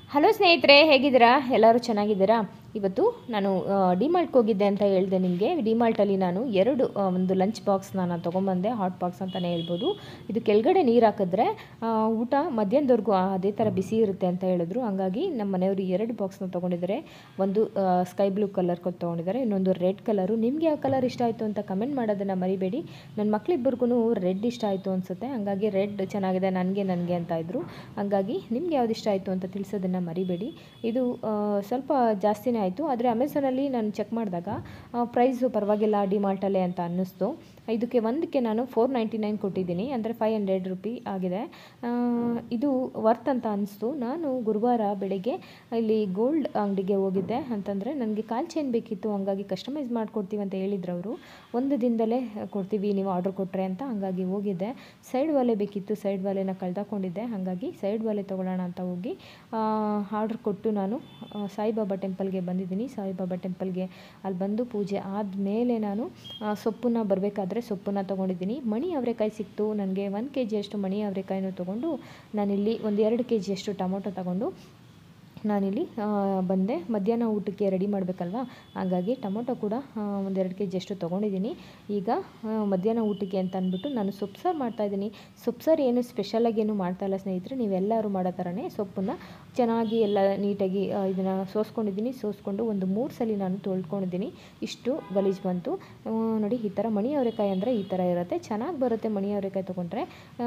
hello ಸ್ನೇಹಿತರೆ ಹೇಗಿದ್ದೀರಾ ಎಲ್ಲರೂ ಚೆನ್ನಾಗಿದ್ದೀರಾ ಇವತ್ತು ನಾನು ಡಿಮಾಲ್ಟ್ಗೆ ಹೋಗಿದ್ದೆ ಅಂತ ಹೇಳಿದೆ ನಿಮಗೆ ಡಿಮಾಲ್ಟಲ್ಲಿ ನಾನು ಎರಡು ಆ, ಒಂದು ಲಂಚ್ ಬಾಕ್ಸ್ನ ನಾನು ತೊಗೊಂಬಂದೆ ಹಾಟ್ ಬಾಕ್ಸ್ ಅಂತಲೇ ಹೇಳ್ಬೋದು ಇದು ಕೆಳಗಡೆ ನೀರು ಹಾಕಿದ್ರೆ ಆ, ಊಟ ಮಧ್ಯಾಹ್ನದವರೆಗೂ ಅದೇ ಥರ ಬಿಸಿ ಇರುತ್ತೆ ಅಂತ ಹೇಳಿದ್ರು ಹಂಗಾಗಿ ನಮ್ಮ ಮನೆಯವರು ಎರಡು ಬಾಕ್ಸ್ನ ತೊಗೊಂಡಿದ್ದಾರೆ ಒಂದು ಸ್ಕೈ ಬ್ಲೂ ಕಲರ್ ಕೊಟ್ಟು ತೊಗೊಂಡಿದ್ದಾರೆ ಇನ್ನೊಂದು ರೆಡ್ ಕಲರು ನಿಮಗೆ ಯಾವ ಕಲರ್ ಇಷ್ಟ ಆಯಿತು ಅಂತ ಕಮೆಂಟ್ ಮಾಡೋದನ್ನು ಮರಿಬೇಡಿ ನನ್ನ ಮಕ್ಕಳಿಬ್ಬರಿಗೂ ರೆಡ್ ಇಷ್ಟ ಆಯಿತು ಅನಿಸುತ್ತೆ ಹಂಗಾಗಿ ರೆಡ್ ಚೆನ್ನಾಗಿದೆ ನನಗೆ ನನಗೆ ಅಂತ ಇದ್ರು ಹಂಗಾಗಿ ನಿಮ್ಗೆ ಯಾವ್ದು ಇಷ್ಟ ಆಯಿತು ಅಂತ ತಿಳಿಸೋದನ್ನು ಮರಿಬೇಡಿ ಇದು ಆ, ಸ್ವಲ್ಪ ಜಾಸ್ತಿನೇ ಆಯಿತು ಆದರೆ ಅಮೆಝಾನಲ್ಲಿ ನಾನು ಚೆಕ್ ಮಾಡಿದಾಗ ಪ್ರೈಸು ಪರವಾಗಿಲ್ಲ ಡಿಮಾಲ್ಟಲ್ಲೇ ಅಂತ ಅನ್ನಿಸ್ತು ಇದಕ್ಕೆ ಒಂದಕ್ಕೆ ನಾನು ಫೋರ್ ನೈಂಟಿ ನೈನ್ ಕೊಟ್ಟಿದ್ದೀನಿ ಅಂದರೆ ಫೈವ್ ಹಂಡ್ರೆಡ್ ರುಪಿ ಆಗಿದೆ ಆ, ಇದು ವರ್ತ್ ಅಂತ ಅನಿಸ್ತು ನಾನು ಗುರುವಾರ ಬೆಳಗ್ಗೆ ಇಲ್ಲಿ ಗೋಲ್ಡ್ ಅಂಗಡಿಗೆ ಹೋಗಿದ್ದೆ ಅಂತಂದರೆ ನನಗೆ ಕಾಲ್ ಚೈನ್ ಬೇಕಿತ್ತು ಹಂಗಾಗಿ ಕಸ್ಟಮೈಸ್ ಮಾಡಿಕೊಡ್ತೀವಿ ಅಂತ ಹೇಳಿದ್ರು ಅವರು ಒಂದು ದಿನದಲ್ಲೇ ಕೊಡ್ತೀವಿ ನೀವು ಆರ್ಡ್ರ್ ಕೊಟ್ಟರೆ ಅಂತ ಹಂಗಾಗಿ ಹೋಗಿದ್ದೆ ಸೈಡ್ ವಾಲೆ ಬೇಕಿತ್ತು ಸೈಡ್ ವಾಲೆನ ಕಳ್ದಾಕೊಂಡಿದ್ದೆ ಹಾಗಾಗಿ ಸೈಡ್ ವಾಲೆ ತೊಗೊಳ್ಳೋಣ ಅಂತ ಹೋಗಿ ಆರ್ಡ್ರ್ ಕೊಟ್ಟು ನಾನು ಆ, ಸಾಯಿಬಾಬಾ ಟೆಂಪಲ್ಗೆ ಬಂದಿದ್ದೀನಿ ಸಾಯಿಬಾಬಾ ಟೆಂಪಲ್ಗೆ ಅಲ್ಲಿ ಬಂದು ಪೂಜೆ ಆದಮೇಲೆ ನಾನು ಆ, ಸೊಪ್ಪನ್ನ ಬರಬೇಕಾದ್ರೆ ಸೊಪ್ಪನ್ನ ತೊಗೊಂಡಿದ್ದೀನಿ ಮಣಿ ಅವರೆಕಾಯಿ ಸಿಕ್ತು ನನಗೆ ಒಂದು ಕೆ ಜಿಯಷ್ಟು ಮಣಿ ಅವರೆಕಾಯಿನೂ ತೊಗೊಂಡು ನಾನಿಲ್ಲಿ ಒಂದು ಎರಡು ಕೆ ಜಿಯಷ್ಟು ಟೊಮೊಟೊ ತಗೊಂಡು ನಾನಿಲ್ಲಿ ಆ, ಬಂದೆ ಮಧ್ಯಾಹ್ನ ಊಟಕ್ಕೆ ರೆಡಿ ಮಾಡಬೇಕಲ್ವಾ ಹಾಗಾಗಿ ಟೊಮೊಟೊ ಕೂಡ ಒಂದೆರಡು ಕೆ ಜಿಯಷ್ಟು ತೊಗೊಂಡಿದ್ದೀನಿ ಈಗ ಆ, ಮಧ್ಯಾಹ್ನ ಊಟಕ್ಕೆ ಅಂತ ಅಂದ್ಬಿಟ್ಟು ನಾನು ಸೊಪ್ಪು ಸಾರು ಮಾಡ್ತಾಯಿದ್ದೀನಿ ಸೊಪ್ಪು ಸಾರು ಏನು ಸ್ಪೆಷಲಾಗಿ ಏನು ಮಾಡ್ತಾಯಿಲ್ಲ ಸ್ನೇಹಿತರೆ ನೀವೆಲ್ಲರೂ ಮಾಡೋ ಥರನೇ ಸೊಪ್ಪನ್ನು ಚೆನ್ನಾಗಿ ಎಲ್ಲ ನೀಟಾಗಿ ಇದನ್ನು ಸೋಸ್ಕೊಂಡಿದ್ದೀನಿ ಸೋಸ್ಕೊಂಡು ಒಂದು ಮೂರು ಸಲ ನಾನು ತೊಳ್ಕೊಂಡಿದ್ದೀನಿ ಇಷ್ಟು ಗಲೀಜು ಬಂತು ಆ, ನೋಡಿ ಈ ಥರ ಮಣಿ ಅವರೆಕಾಯಿ ಅಂದರೆ ಈ ಥರ ಇರುತ್ತೆ ಚೆನ್ನಾಗಿ ಬರುತ್ತೆ ಮಣಿ ಅವರೆಕಾಯಿ ತೊಗೊಂಡ್ರೆ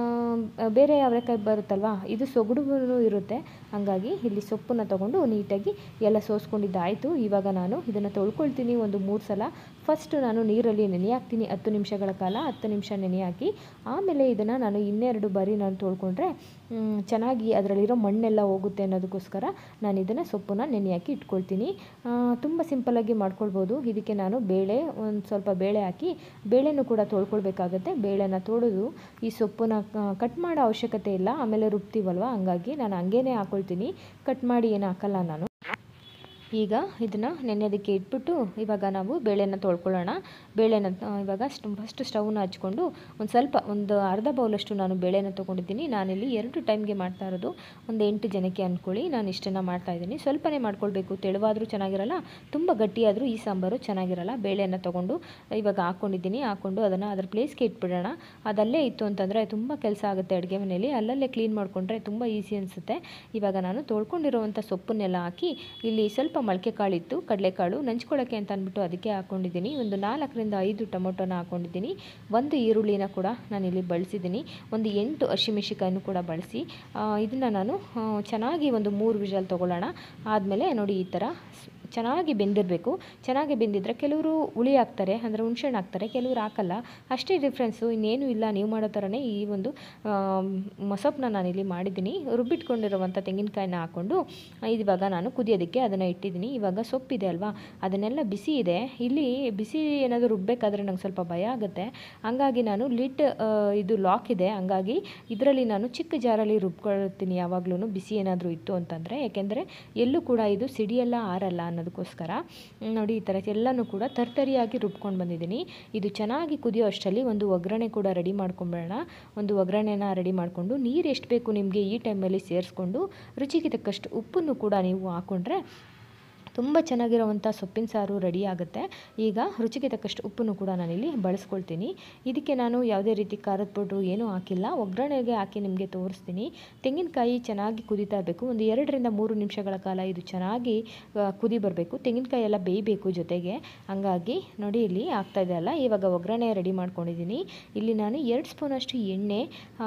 ಆ, ಬೇರೆ ಅವರೆಕಾಯಿ ಬರುತ್ತಲ್ವಾ ಇದು ಸೊಗಡು ಇರುತ್ತೆ ಹಾಗಾಗಿ ಇಲ್ಲಿ ಸೊಪ್ಪನ್ನ ತೊಗೊಂಡು ನೀಟಾಗಿ ಎಲ್ಲ ಸೋಸ್ಕೊಂಡಿದ್ದಾಯಿತು ಇವಾಗ ನಾನು ಇದನ್ನು ತೊಳ್ಕೊಳ್ತೀನಿ ಒಂದು ಮೂರು ಸಲ ಫಸ್ಟು ನಾನು ನೀರಲ್ಲಿ ನೆನೆ ಹಾಕ್ತೀನಿ ಹತ್ತು ನಿಮಿಷಗಳ ಕಾಲ ಹತ್ತು ನಿಮಿಷ ನೆನೆ ಹಾಕಿ ಆಮೇಲೆ ಇದನ್ನು ನಾನು ಇನ್ನೆರಡು ಬಾರಿ ನಾನು ತೊಳ್ಕೊಂಡ್ರೆ ಮ್, ಚೆನ್ನಾಗಿ ಅದರಲ್ಲಿರೋ ಮಣ್ಣೆಲ್ಲ ಹೋಗುತ್ತೆ ಅನ್ನೋದಕ್ಕೋಸ್ಕರ ನಾನು ಇದನ್ನು ಸೊಪ್ಪನ್ನ ನೆನೆ ಹಾಕಿ ಇಟ್ಕೊಳ್ತೀನಿ ತುಂಬ ಸಿಂಪಲ್ಲಾಗಿ ಮಾಡ್ಕೊಳ್ಬೋದು ಇದಕ್ಕೆ ನಾನು ಬೇಳೆ ಒಂದು ಸ್ವಲ್ಪ ಬೇಳೆ ಹಾಕಿ ಬೇಳೆನೂ ಕೂಡ ತೊಳ್ಕೊಳ್ಬೇಕಾಗತ್ತೆ ಬೇಳೆನ ತೊಳೆದು ಈ ಸೊಪ್ಪನ್ನ ಕಟ್ ಮಾಡೋ ಅವಶ್ಯಕತೆ ಇಲ್ಲ ಆಮೇಲೆ ರುಬ್ತೀವಲ್ವ ಹಂಗಾಗಿ ನಾನು ಹಂಗೇನೆ ಹಾಕ್ಕೊಳ್ತೀನಿ ಕಟ್ ಮಾಡಿ ಏನು ಹಾಕಲ್ಲ ನಾನು ಈಗ ಇದನ್ನು ನೆನೆಯೋದಕ್ಕೆ ಇಟ್ಬಿಟ್ಟು ಇವಾಗ ನಾವು ಬೇಳೆನ ತೊಳ್ಕೊಳ್ಳೋಣ ಬೇಳೆನ ಆ, ಇವಾಗ ಫಸ್ಟ್ ಸ್ಟವ್ನ ಹಚ್ಕೊಂಡು ಒಂದು ಸ್ವಲ್ಪ ಒಂದು ಅರ್ಧ ಬೌಲಷ್ಟು ನಾನು ಬೇಳೆನ ತೊಗೊಂಡಿದ್ದೀನಿ ನಾನಿಲ್ಲಿ ಎರಡು ಟೈಮ್ಗೆ ಮಾಡ್ತಾ ಇರೋದು ಒಂದು ಎಂಟು ಜನಕ್ಕೆ ಅಂದ್ಕೊಳ್ಳಿ ನಾನು ಇಷ್ಟನ್ನು ಮಾಡ್ತಾ ಇದ್ದೀನಿ ಸ್ವಲ್ಪನೇ ಮಾಡ್ಕೊಳ್ಬೇಕು ತೆಳುವಾದರೂ ಚೆನ್ನಾಗಿರಲ್ಲ ತುಂಬ ಗಟ್ಟಿಯಾದರೂ ಈ ಸಾಂಬಾರು ಚೆನ್ನಾಗಿರಲ್ಲ ಬೇಳೆನ ತೊಗೊಂಡು ಇವಾಗ ಹಾಕ್ಕೊಂಡಿದ್ದೀನಿ ಹಾಕ್ಕೊಂಡು ಅದನ್ನು ಅದ್ರ ಪ್ಲೇಸ್ಗೆ ಇಟ್ಬಿಡೋಣ ಅದಲ್ಲೇ ಇತ್ತು ಅಂತಂದರೆ ತುಂಬ ಕೆಲಸ ಆಗುತ್ತೆ ಅಡುಗೆ ಮನೆಯಲ್ಲಿ ಅಲ್ಲಲ್ಲೇ ಕ್ಲೀನ್ ಮಾಡಿಕೊಂಡ್ರೆ ತುಂಬ ಈಸಿ ಅನಿಸುತ್ತೆ ಇವಾಗ ನಾನು ತೊಳ್ಕೊಂಡಿರೋವಂಥ ಸೊಪ್ಪನ್ನೆಲ್ಲ ಹಾಕಿ ಇಲ್ಲಿ ಸ್ವಲ್ಪ ಮೊಳಕೆ ಕಾಳಿತ್ತು ಕಡಲೆಕಾಳು ನಂಚ್ಕೊಳ್ಳೋಕ್ಕೆ ಅಂತ ಅಂದ್ಬಿಟ್ಟು ಅದಕ್ಕೆ ಹಾಕ್ಕೊಂಡಿದ್ದೀನಿ ಒಂದು ನಾಲ್ಕರಿಂದ ಐದು ಟೊಮೊಟೊನ ಹಾಕ್ಕೊಂಡಿದ್ದೀನಿ ಒಂದು ಈರುಳ್ಳಿನ ಕೂಡ ನಾನಿಲ್ಲಿ ಬಳಸಿದ್ದೀನಿ ಒಂದು ಎಂಟು ಹಸಿಮೆಣಸಿಕಾಯನ್ನು ಕೂಡ ಬಳಸಿ ಇದನ್ನು ನಾನು ಆ, ಚೆನ್ನಾಗಿ ಒಂದು ಮೂರು ವಿಷಲ್ ತೊಗೊಳ್ಳೋಣ ಆದಮೇಲೆ ನೋಡಿ ಈ ಥರ ಸ್- ಚೆನ್ನಾಗಿ ಬೆಂದಿರಬೇಕು ಚೆನ್ನಾಗಿ ಬೆಂದಿದ್ರೆ ಕೆಲವರು ಹುಳಿ ಹಾಕ್ತಾರೆ ಅಂದರೆ ಹುಣ್ಸೆಹಣ್ಣು ಹಾಕ್ತಾರೆ ಕೆಲವರು ಹಾಕಲ್ಲ ಅಷ್ಟೇ ಡಿಫ್ರೆನ್ಸು ಇನ್ನೇನು ಇಲ್ಲ ನೀವು ಮಾಡೋ ಥರನೇ ಈ ಒಂದು ಮೊಸಪ್ಪನ್ನ ನಾನಿಲ್ಲಿ ಮಾಡಿದ್ದೀನಿ ರುಬ್ಬಿಟ್ಕೊಂಡಿರುವಂಥ ತೆಂಗಿನಕಾಯಿನ ಹಾಕ್ಕೊಂಡು ಇವಾಗ ನಾನು ಕುದಿಯೋದಕ್ಕೆ ಅದನ್ನು ಇಟ್ಟಿದ್ದೀನಿ ಇವಾಗ ಸೊಪ್ಪಿದೆ ಅಲ್ವಾ ಅದನ್ನೆಲ್ಲ ಬಿಸಿ ಇದೆ ಇಲ್ಲಿ ಬಿಸಿ ಏನಾದರೂ ರುಬ್ಬೇಕಾದ್ರೆ ನಂಗೆ ಸ್ವಲ್ಪ ಭಯ ಆಗುತ್ತೆ ಹಂಗಾಗಿ ನಾನು ಲಿಡ್ ಇದು ಲಾಕ್ ಇದೆ ಹಂಗಾಗಿ ಇದರಲ್ಲಿ ನಾನು ಚಿಕ್ಕ ಜಾರಲ್ಲಿ ರುಬ್ಕೊಳ್ತೀನಿ ಯಾವಾಗ್ಲೂ ಬಿಸಿ ಏನಾದರೂ ಇತ್ತು ಅಂತಂದರೆ ಯಾಕೆಂದರೆ ಎಲ್ಲೂ ಕೂಡ ಇದು ಸಿಡಿಯೆಲ್ಲ ಆರಲ್ಲ ಅನ್ನೋದಕ್ಕೋಸ್ಕರ ಹ್ಮ್, ನೋಡಿ ಈ ಥರ ಎಲ್ಲನೂ ಕೂಡ ತರ್ತರಿಯಾಗಿ ರುಬ್ಕೊಂಡು ಬಂದಿದ್ದೀನಿ ಇದು ಚೆನ್ನಾಗಿ ಕುದಿಯೋ ಅಷ್ಟರಲ್ಲಿ ಒಂದು ಒಗ್ಗರಣೆ ಕೂಡ ರೆಡಿ ಮಾಡ್ಕೊಂಬೇಡ ಒಂದು ಒಗ್ಗರಣೆನ ರೆಡಿ ಮಾಡಿಕೊಂಡು ನೀರು ಎಷ್ಟು ಬೇಕು ನಿಮಗೆ ಈ ಟೈಮಲ್ಲಿ ಸೇರಿಸ್ಕೊಂಡು ರುಚಿಗೆ ತಕ್ಕಷ್ಟು ಉಪ್ಪನ್ನು ಕೂಡ ನೀವು ಹಾಕ್ಕೊಂಡ್ರೆ ತುಂಬ ಚೆನ್ನಾಗಿರೋವಂಥ ಸೊಪ್ಪಿನ ಸಾರು ರೆಡಿ ಆಗುತ್ತೆ ಈಗ ರುಚಿಗೆ ತಕ್ಕಷ್ಟು ಉಪ್ಪನ್ನು ಕೂಡ ನಾನಿಲ್ಲಿ ಬಳಸ್ಕೊಳ್ತೀನಿ ಇದಕ್ಕೆ ನಾನು ಯಾವುದೇ ರೀತಿ ಖಾರದ ಪೌಡ್ರು ಏನೂ ಹಾಕಿಲ್ಲ ಒಗ್ಗರಣೆಗೆ ಹಾಕಿ ನಿಮಗೆ ತೋರಿಸ್ತೀನಿ ತೆಂಗಿನಕಾಯಿ ಚೆನ್ನಾಗಿ ಕುದೀತಾ ಇರಬೇಕು ಒಂದು ಎರಡರಿಂದ ಮೂರು ನಿಮಿಷಗಳ ಕಾಲ ಇದು ಚೆನ್ನಾಗಿ ಆ, ಕುದಿ ಬರಬೇಕು ತೆಂಗಿನಕಾಯಿ ಎಲ್ಲ ಬೇಯಬೇಕು ಜೊತೆಗೆ ಹಂಗಾಗಿ ನೋಡಿ ಇಲ್ಲಿ ಆಗ್ತಾ ಇದೆ ಅಲ್ಲ ಇವಾಗ ಒಗ್ಗರಣೆ ರೆಡಿ ಮಾಡ್ಕೊಂಡಿದ್ದೀನಿ ಇಲ್ಲಿ ನಾನು ಎರಡು ಸ್ಪೂನಷ್ಟು ಎಣ್ಣೆ ಆ,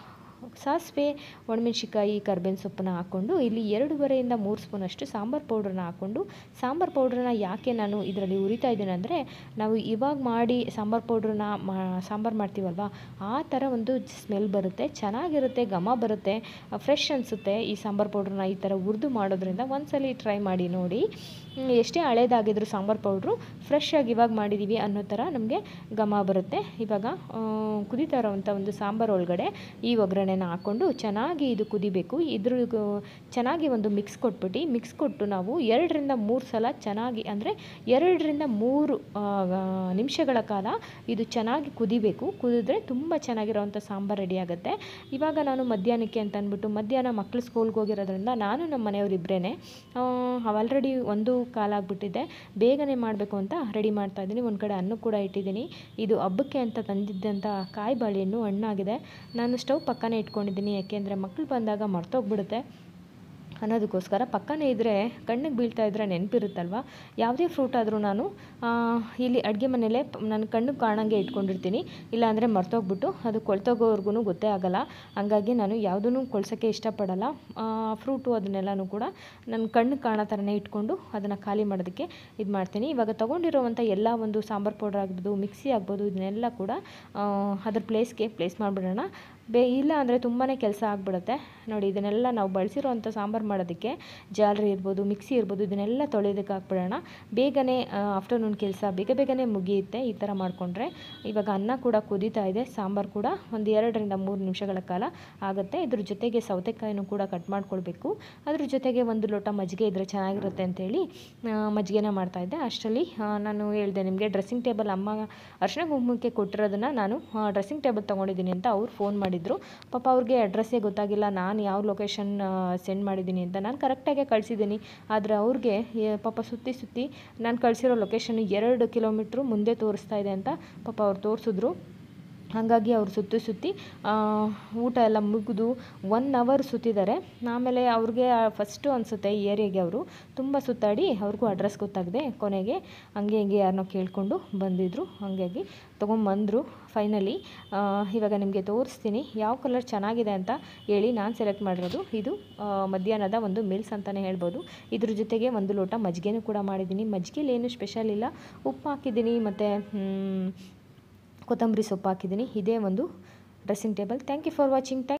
ಸಾಸಿವೆ ಒಣಮೆಣ್ಸಿಕಾಯಿ ಕರ್ಬೇವಿನ ಸೊಪ್ಪನ್ನ ಹಾಕ್ಕೊಂಡು ಇಲ್ಲಿ ಎರಡೂವರೆಯಿಂದ ಮೂರು ಸ್ಪೂನಷ್ಟು ಸಾಂಬಾರು ಪೌಡ್ರನ್ನ ಹಾಕ್ಕೊಂಡು ಸಾಂಬಾರು ಪೌಡ್ರನ್ನ ಯಾಕೆ ನಾನು ಇದರಲ್ಲಿ ಉರಿತಾ ಇದ್ದೀನಿ ಅಂದರೆ ನಾವು ಇವಾಗ ಮಾಡಿ ಸಾಂಬಾರು ಪೌಡ್ರನ್ನ ಮಾ ಸಾಂಬಾರು ಮಾಡ್ತೀವಲ್ವ ಆ ಥರ ಒಂದು ಸ್ಮೆಲ್ ಬರುತ್ತೆ ಚೆನ್ನಾಗಿರುತ್ತೆ ಘಮ ಬರುತ್ತೆ ಫ್ರೆಶ್ ಅನಿಸುತ್ತೆ ಈ ಸಾಂಬಾರು ಪೌಡ್ರನ್ನ ಈ ಥರ ಹುರಿದು ಮಾಡೋದ್ರಿಂದ ಒಂದ್ಸಲಿ ಟ್ರೈ ಮಾಡಿ ನೋಡಿ ಹ್ಮ್, ಎಷ್ಟೇ ಹಳೇದಾಗಿದ್ರು ಸಾಂಬಾರು ಪೌಡ್ರು ಫ್ರೆಶ್ ಆಗಿ ಇವಾಗ ಮಾಡಿದ್ದೀವಿ ಅನ್ನೋ ಥರ ನಮಗೆ ಘಮ ಬರುತ್ತೆ ಇವಾಗ ಆ, ಕುದೀತಾ ಇರೋವಂಥ ಒಂದು ಸಾಂಬಾರು ಒಳಗಡೆ ಈ ಒಗ್ಗರಣೆ ಒಗ್ಗರಣೆನ ಹಾಕ್ಕೊಂಡು ಚೆನ್ನಾಗಿ ಇದು ಕುದಿಬೇಕು ಇದ್ರ ಚೆನ್ನಾಗಿ ಒಂದು ಮಿಕ್ಸ್ ಕೊಟ್ಬಿಟ್ಟು ಮಿಕ್ಸ್ ಕೊಟ್ಟು ನಾವು ಎರಡರಿಂದ ಮೂರು ಸಲ ಚೆನ್ನಾಗಿ ಅಂದರೆ ಎರಡರಿಂದ ಮೂರು ನಿಮಿಷಗಳ ಕಾಲ ಇದು ಚೆನ್ನಾಗಿ ಕುದಿಬೇಕು ಕುದಿದ್ರೆ ತುಂಬ ಚೆನ್ನಾಗಿರೋವಂಥ ಸಾಂಬಾರು ರೆಡಿ ಆಗುತ್ತೆ ಇವಾಗ ನಾನು ಮಧ್ಯಾಹ್ನಕ್ಕೆ ಅಂತ ಅಂದ್ಬಿಟ್ಟು ಮಧ್ಯಾಹ್ನ ಮಕ್ಕಳು ಸ್ಕೂಲ್ಗೆ ಹೋಗಿರೋದ್ರಿಂದ ನಾನು ನಮ್ಮ ಮನೆಯವರಿಬ್ಬರೇ ಆಲ್ರೆಡಿ ಒಂದು ಕಾಲಾಗ್ಬಿಟ್ಟಿದೆ ಬೇಗನೆ ಮಾಡಬೇಕು ಅಂತ ರೆಡಿ ಮಾಡ್ತಾ ಇದ್ದೀನಿ ಒಂದು ಕಡೆ ಅನ್ನ ಕೂಡ ಇಟ್ಟಿದ್ದೀನಿ ಇದು ಹಬ್ಬಕ್ಕೆ ಅಂತ ತಂದಿದ್ದಂಥ ಕಾಯಿ ಬಾಳೆಹಣ್ಣು ಹಣ್ಣಾಗಿದೆ ನಾನು ಸ್ಟವ್ ಪಕ್ಕನೇ ಇಟ್ಕೊಂಡಿದ್ದೀನಿ ಯಾಕೆಂದರೆ ಮಕ್ಕಳು ಬಂದಾಗ ಮರ್ತೋಗ್ಬಿಡುತ್ತೆ ಅನ್ನೋದಕ್ಕೋಸ್ಕರ ಪಕ್ಕನೇ ಇದ್ದರೆ ಕಣ್ಣಿಗೆ ಬೀಳ್ತಾ ಇದ್ದರೆ ನೆನಪಿರುತ್ತಲ್ವ ಯಾವುದೇ ಫ್ರೂಟ್ ಆದರೂ ನಾನು ಇಲ್ಲಿ ಅಡುಗೆ ಮನೆಯಲ್ಲೇ ನನ್ನ ಕಣ್ಣಿಗೆ ಕಾಣಂಗೆ ಇಟ್ಕೊಂಡಿರ್ತೀನಿ ಇಲ್ಲಾಂದರೆ ಮರ್ತೋಗ್ಬಿಟ್ಟು ಅದು ಕೊಳ್ತೋಗೋವರೆಗೂ ಗೊತ್ತೇ ಆಗೋಲ್ಲ ಹಂಗಾಗಿ ನಾನು ಯಾವುದೂ ಕೊಳ್ಸೋಕ್ಕೆ ಇಷ್ಟಪಡಲ್ಲ ಫ್ರೂಟು ಅದನ್ನೆಲ್ಲನೂ ಕೂಡ ನನ್ನ ಕಣ್ಣಿಗೆ ಕಾಣೋ ಥರನೇ ಇಟ್ಕೊಂಡು ಅದನ್ನು ಖಾಲಿ ಮಾಡೋದಕ್ಕೆ ಇದು ಮಾಡ್ತೀನಿ ಇವಾಗ ತೊಗೊಂಡಿರೋವಂಥ ಎಲ್ಲ ಒಂದು ಸಾಂಬಾರು ಪೌಡ್ರ್ ಆಗ್ಬೋದು ಮಿಕ್ಸಿ ಆಗ್ಬೋದು ಇದನ್ನೆಲ್ಲ ಕೂಡ ಅದ್ರ ಪ್ಲೇಸ್ಗೆ ಪ್ಲೇಸ್ ಮಾಡಿಬಿಡೋಣ ಬೇ ಇಲ್ಲ ಅಂದರೆ ತುಂಬಾ ಕೆಲಸ ಆಗಿಬಿಡುತ್ತೆ ನೋಡಿ ಇದನ್ನೆಲ್ಲ ನಾವು ಬಳಸಿರೋವಂಥ ಸಾಂಬಾರು ಮಾಡೋದಕ್ಕೆ ಜಾಲರಿ ಇರ್ಬೋದು ಮಿಕ್ಸಿ ಇರ್ಬೋದು ಇದನ್ನೆಲ್ಲ ತೊಳೆಯೋದಕ್ಕೆ ಹಾಕ್ಬಿಡೋಣ ಬೇಗನೆ ಆಫ್ಟರ್ನೂನ್ ಕೆಲಸ ಬೇಗ ಬೇಗನೆ ಮುಗಿಯುತ್ತೆ ಈ ಥರ ಮಾಡಿಕೊಂಡ್ರೆ ಇವಾಗ ಅನ್ನ ಕೂಡ ಕುದೀತಾ ಇದೆ ಸಾಂಬಾರು ಕೂಡ ಒಂದು ಎರಡರಿಂದ ಮೂರು ನಿಮಿಷಗಳ ಕಾಲ ಆಗುತ್ತೆ ಇದ್ರ ಜೊತೆಗೆ ಸೌತೆಕಾಯಿನೂ ಕೂಡ ಕಟ್ ಮಾಡ್ಕೊಳ್ಬೇಕು ಅದ್ರ ಜೊತೆಗೆ ಒಂದು ಲೋಟ ಮಜ್ಜಿಗೆ ಇದ್ದರೆ ಚೆನ್ನಾಗಿರುತ್ತೆ ಅಂತೇಳಿ ಮಜ್ಜಿಗೆನ ಮಾಡ್ತಾಯಿದ್ದೆ ಅಷ್ಟರಲ್ಲಿ ನಾನು ಹೇಳಿದೆ ನಿಮಗೆ ಡ್ರೆಸ್ಸಿಂಗ್ ಟೇಬಲ್ ಅಮ್ಮ ಅರ್ಶಿನ ಕುಂಕುಮಕ್ಕೆ ಕೊಟ್ಟಿರೋದನ್ನು ನಾನು ಡ್ರೆಸ್ಸಿಂಗ್ ಟೇಬಲ್ ತೊಗೊಂಡಿದ್ದೀನಿ ಅಂತ ಅವ್ರು ಫೋನ್ ಮಾಡಿದ್ರು ಪಾಪ ಅವ್ರಿಗೆ ಅಡ್ರೆಸ್ಸೇ ಗೊತ್ತಾಗಿಲ್ಲ ನಾನು ಯಾವ ಲೊಕೇಶನ್ ಸೆಂಡ್ ಮಾಡಿದ್ದೀನಿ ಅಂತ ನಾನು ಕರೆಕ್ಟಾಗೆ ಕಳಿಸಿದ್ದೀನಿ ಆದರೆ ಅವ್ರಿಗೆ ಪಾಪ ಸುತ್ತಿ ಸುತ್ತಿ ನಾನು ಕಳಿಸಿರೋ ಲೊಕೇಶನ್ ಎರಡು ಕಿಲೋಮೀಟ್ರು ಮುಂದೆ ತೋರಿಸ್ತಾ ಇದೆ ಅಂತ ಪಾಪ ಅವ್ರು ತೋರಿಸಿದ್ರು ಹಾಗಾಗಿ ಅವ್ರು ಸುತ್ತಿ ಸುತ್ತಿ ಊಟ ಎಲ್ಲ ಮುಗಿದು ಒನ್ ಅವರ್ ಸುತ್ತಿದ್ದಾರೆ ಆಮೇಲೆ ಅವ್ರಿಗೆ ಫಸ್ಟು ಅನಿಸುತ್ತೆ ಈ ಏರಿಯಾಗೆ ಅವರು ತುಂಬ ಸುತ್ತಾಡಿ ಅವ್ರಿಗೂ ಅಡ್ರೆಸ್ ಗೊತ್ತಾಗದೆ ಕೊನೆಗೆ ಹಂಗೆ ಹಿಂಗೆ ಯಾರನ್ನೋ ಕೇಳಿಕೊಂಡು ಬಂದಿದ್ದರು ಹಾಗಾಗಿ ತೊಗೊಂಬಂದರು ಫೈನಲಿ ಇವಾಗ ನಿಮಗೆ ತೋರಿಸ್ತೀನಿ ಯಾವ ಕಲರ್ ಚೆನ್ನಾಗಿದೆ ಅಂತ ಹೇಳಿ ನಾನು ಸೆಲೆಕ್ಟ್ ಮಾಡಿರೋದು ಇದು ಮಧ್ಯಾಹ್ನದ ಒಂದು ಮೀಲ್ಸ್ ಅಂತಲೇ ಹೇಳ್ಬೋದು ಇದ್ರ ಜೊತೆಗೆ ಒಂದು ಲೋಟ ಮಜ್ಜಿಗೆನೂ ಕೂಡ ಮಾಡಿದ್ದೀನಿ ಮಜ್ಜಿಗೆಲಿ ಏನು ಸ್ಪೆಷಲ್ ಇಲ್ಲ ಉಪ್ಪು ಹಾಕಿದ್ದೀನಿ ಮತ್ತು ಕೊತ್ತಂಬರಿ ಸೊಪ್ಪು ಹಾಕಿದ್ದೀನಿ ಇದೇ ಒಂದು dressing table thank you for watching thank